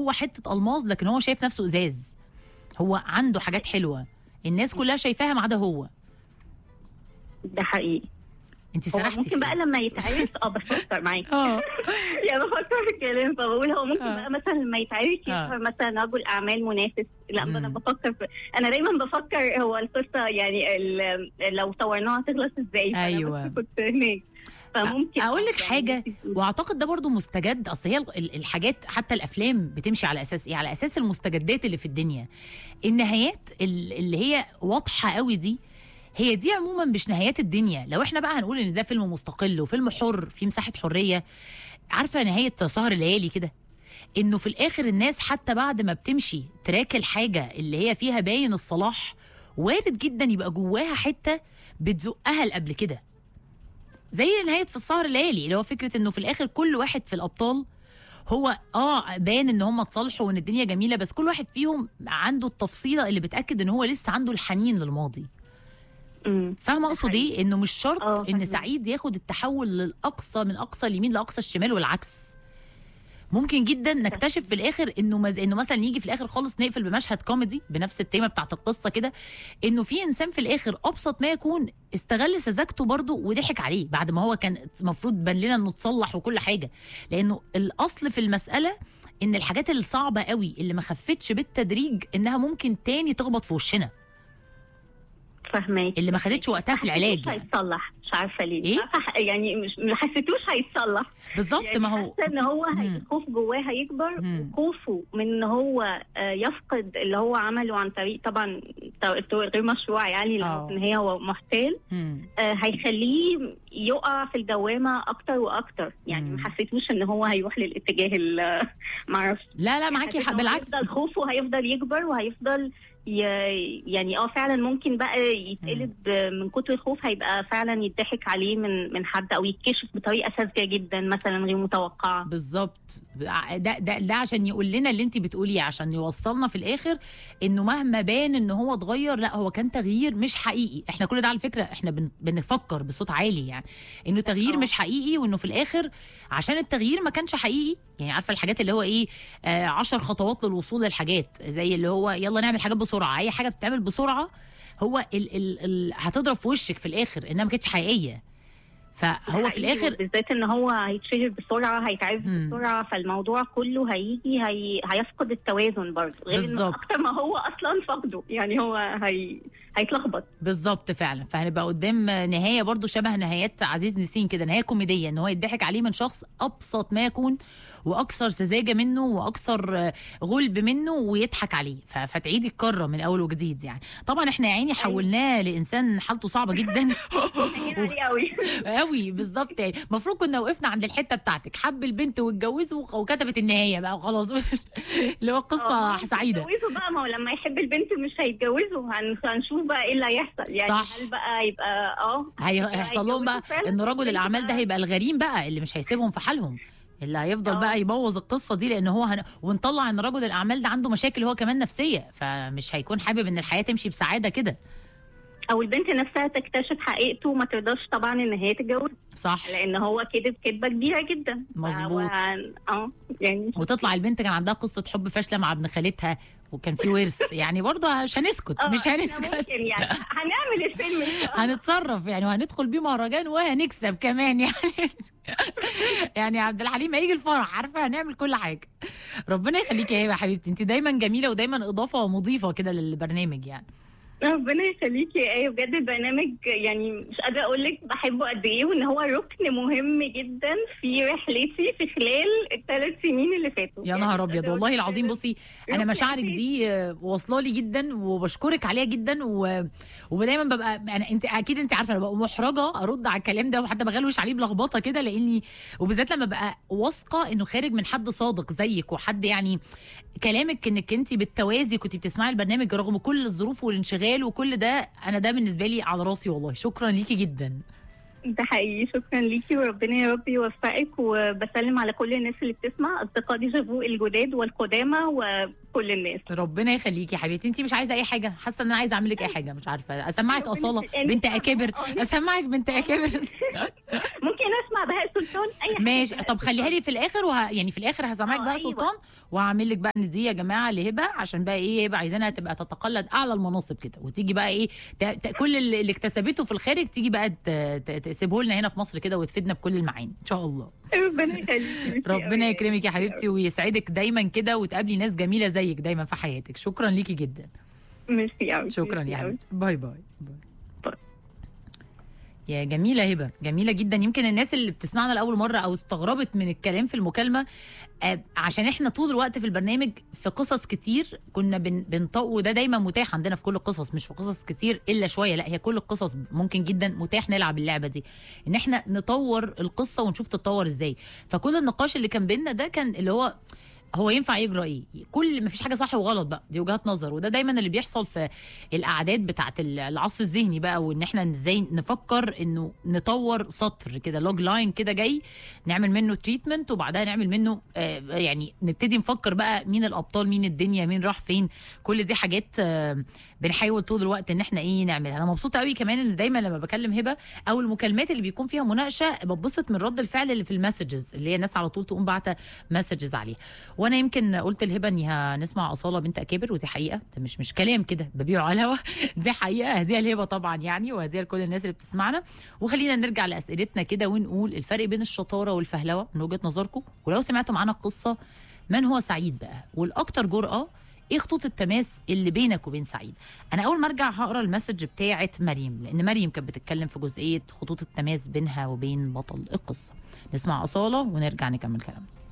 هو حته الماظ لكن هو شايف نفسه ازاز هو عنده حاجات حلوه الناس كلها شايفاها ما عدا هو ده حقيقي انت هو سرحتي ممكن في بقى إيه؟ لما يتعرف اه بفكر معاكي اه يعني بفكر في الكلام فبقول هو ممكن آه. بقى مثلا لما يتعرف آه. يظهر مثلا رجل اعمال منافس لا مم. انا بفكر في انا دايما بفكر هو القصه يعني ال- لو طورناها تخلص ازاي فأنا أيوة. بس كنت هناك فممكن اقول لك يعني حاجه ممكن- واعتقد ده برضو مستجد اصل هي ال- الحاجات حتى الافلام بتمشي على اساس ايه على اساس المستجدات اللي في الدنيا النهايات ال- اللي هي واضحه قوي دي هي دي عموما مش نهايات الدنيا لو احنا بقى هنقول ان ده فيلم مستقل وفيلم حر في مساحه حريه عارفه نهايه سهر الليالي كده انه في الاخر الناس حتى بعد ما بتمشي تراك الحاجه اللي هي فيها باين الصلاح وارد جدا يبقى جواها حته بتزقها لقبل كده زي نهايه في السهر الليالي اللي هو فكره انه في الاخر كل واحد في الابطال هو اه بان ان هم اتصالحوا وان الدنيا جميله بس كل واحد فيهم عنده التفصيله اللي بتاكد ان هو لسه عنده الحنين للماضي مم. فاهمه اقصد ايه انه مش شرط آه، ان فاهمة. سعيد ياخد التحول للاقصى من اقصى اليمين لاقصى الشمال والعكس ممكن جدا نكتشف في الاخر انه مز... انه مثلا يجي في الاخر خالص نقفل بمشهد كوميدي بنفس التيمه بتاعت القصه كده انه في انسان في الاخر ابسط ما يكون استغل سذاجته برضه وضحك عليه بعد ما هو كان المفروض بان لنا انه اتصلح وكل حاجه لانه الاصل في المساله ان الحاجات الصعبه قوي اللي ما خفتش بالتدريج انها ممكن تاني تخبط في وشنا فاهماكي اللي ما خدتش وقتها في العلاج مش يعني. هيتصلح مش عارفه ليه إيه؟ مش عارفة ح- يعني مش ما حسيتوش هيتصلح بالظبط يعني ما هو حاسه ان هو هي- مم. الخوف جواه هيكبر مم. وخوفه من ان هو آه، يفقد اللي هو عمله عن طريق طبعا ط- الطرق غير مشروع يعني اللي هو آه. ان هي هو محتال مم. آه، هيخليه يقع في الدوامه اكتر واكتر يعني مم. ما حسيتوش ان هو هيروح للاتجاه ال- ما اعرفش لا لا معاكي حسيت حق إن هو بالعكس هيفضل خوفه هيفضل يكبر وهيفضل ي... يعني اه فعلا ممكن بقى يتقلب من كتر الخوف هيبقى فعلا يضحك عليه من من حد او يتكشف بطريقه ساذجه جدا مثلا غير متوقعه بالظبط ده ده ده عشان يقول لنا اللي انت بتقوليه عشان يوصلنا في الاخر انه مهما بان ان هو اتغير لا هو كان تغيير مش حقيقي احنا كل ده على فكره احنا بن بنفكر بصوت عالي يعني انه تغيير اه. مش حقيقي وانه في الاخر عشان التغيير ما كانش حقيقي يعني عارفه الحاجات اللي هو ايه آه عشر خطوات للوصول للحاجات زي اللي هو يلا نعمل حاجات بسرعه اي حاجه بتتعمل بسرعه هو ال ال ال هتضرب في وشك في الاخر انها ما كانتش حقيقيه فهو في الاخر بالذات ان هو هيتشهر بسرعه هيتعرف مم. بسرعه فالموضوع كله هيجي هي... هيفقد التوازن برضه غير انه بالظبط. اكتر ما هو اصلا فقده يعني هو هي... هيتلخبط بالظبط فعلا فهنبقى قدام نهايه برضو شبه نهايات عزيز نسين كده نهايه كوميديه ان هو يضحك عليه من شخص ابسط ما يكون واكثر سذاجه منه واكثر آه، غلب منه ويضحك عليه ف- فتعيدي الكره من اول وجديد يعني طبعا احنا يا عيني حولناه لانسان حالته صعبه جدا عليه قوي قوي بالظبط يعني المفروض كنا وقفنا عند الحته بتاعتك حب البنت واتجوزه وخ- وكتبت النهايه بقى وخلاص اللي هو قصه سعيده هيتجوزوا بقى ما هو لما يحب البنت مش هيتجوزوا هن... هنشوف بقى ايه اللي هيحصل يعني صح. هل بقى يبقى اه هي- هيحصل لهم بقى هيتجوزوا فعلا. ان رجل الاعمال ده بقى- هيبقى الغريم بقى اللي مش هيسيبهم في حالهم اللي هيفضل اه. بقى يبوظ القصه دي لان هو هن... ونطلع ان رجل الاعمال ده عنده مشاكل هو كمان نفسيه فمش هيكون حابب ان الحياه تمشي بسعاده كده او البنت نفسها تكتشف حقيقته وما ترضاش طبعا ان هي تتجوز صح لان هو كذب كذبه كبيره جدا مظبوط. فهو- اه يعني وتطلع البنت كان عندها قصه حب فاشله مع ابن خالتها وكان في ورث يعني برضه مش هنسكت اه مش احنا هنسكت ممكن يعني هنعمل الفيلم إن شاء الله. هنتصرف يعني وهندخل بيه مهرجان وهنكسب كمان يعني يعني عبد الحليم هيجي الفرح عارفه هنعمل كل حاجه ربنا يخليكي يا هبه يا حبيبتي انت دايما جميله ودايما اضافه مضيفه كده للبرنامج يعني ربنا يخليكي يا ايه بجد البرنامج يعني مش قادره اقول لك بحبه قد ايه وان هو ركن مهم جدا في رحلتي في خلال الثلاث سنين اللي فاتوا يا يعني نهار مش ابيض قادرة والله أقول العظيم لك. بصي انا ركن مشاعرك أساسي. دي آه، واصله لي جدا وبشكرك عليها جدا و... ودايما ببقى يعني انت اكيد انت عارفه انا ببقى محرجه ارد على الكلام ده وحتى بغلوش عليه بلخبطه كده لاني وبالذات لما ببقى واثقه انه خارج من حد صادق زيك وحد يعني كلامك انك انت بالتوازي كنت بتسمعي البرنامج رغم كل الظروف والانشغال وكل ده انا ده بالنسبه لي على راسي والله شكرا ليكي جدا ده حقيقي شكرا ليكي وربنا يا رب يوفقك وبسلم على كل الناس اللي بتسمع اصدقاء ديجافو الجداد والقدامى كل الناس ربنا يخليكي يا حبيبتي انت مش عايزه اي حاجه حاسه ان انا عايزه اعمل لك اي حاجه مش عارفه اسمعك ربنا اصاله يخليك. بنت اكابر آه، اسمعك بنت اكابر ممكن اسمع بهاء سلطان اي حاجة ماشي بهاء طب خليها سلطان. لي في الاخر وه... يعني في الاخر هسمعك آه، بقى أيوة. سلطان وهعمل لك بقى ان دي يا جماعه لهبه عشان بقى ايه هبه عايزينها تبقى تتقلد اعلى المناصب كده وتيجي بقى ايه ت... ت... كل اللي اللي اكتسبته في الخارج تيجي بقى ت... ت... تسيبه لنا هنا في مصر كده وتفيدنا بكل المعاني ان شاء الله ربنا يخليك ربنا يكرمك يا حبيبتي ويسعدك دايما كده وتقابلي ناس جميله زيك دايما في حياتك شكرا ليكي جدا ميرسي قوي شكرا يا ميرسي قوي. حبيبتي باي باي باي باي. يا جميلة هبة جميلة جدا يمكن الناس اللي بتسمعنا لأول مرة أو استغربت من الكلام في المكالمة آه، عشان احنا طول الوقت في البرنامج في قصص كتير كنا بن بنطق وده دايما متاح عندنا في كل القصص مش في قصص كتير الا شويه لا هي كل القصص ممكن جدا متاح نلعب اللعبه دي ان احنا نطور القصه ونشوف تتطور ازاي فكل النقاش اللي كان بينا ده كان اللي هو هو ينفع يجرى ايه كل ما فيش حاجه صح وغلط بقى دي وجهات نظر وده دايما اللي بيحصل في الاعداد بتاعت العصر الذهني بقى وان احنا ازاي نفكر انه نطور سطر كده لوج لاين كده جاي نعمل منه تريتمنت وبعدها نعمل منه آه يعني نبتدي نفكر بقى مين الابطال مين الدنيا مين راح فين كل دي حاجات آه بنحاول طول الوقت ان احنا ايه نعملها انا مبسوطه قوي كمان ان دايما لما بكلم هبه او المكالمات اللي بيكون فيها مناقشه ببسط من رد الفعل اللي في المسجز اللي هي الناس على طول تقوم باعته مسجز عليه وانا يمكن قلت لهبه اني هنسمع اصاله بنت اكابر ودي حقيقه ده مش مش كلام كده ببيعه على الهوا دي حقيقه هديها لهبه طبعا يعني وهديها لكل الناس اللي بتسمعنا وخلينا نرجع لاسئلتنا كده ونقول الفرق بين الشطاره والفهلوه من وجهه نظركم ولو سمعتوا معانا القصه من هو سعيد بقى والاكثر جرأه ايه خطوط التماس اللي بينك وبين سعيد انا اول ما ارجع هقرا المسج بتاعه مريم لان مريم كانت بتتكلم في جزئيه خطوط التماس بينها وبين بطل القصه نسمع اصاله ونرجع نكمل كلامنا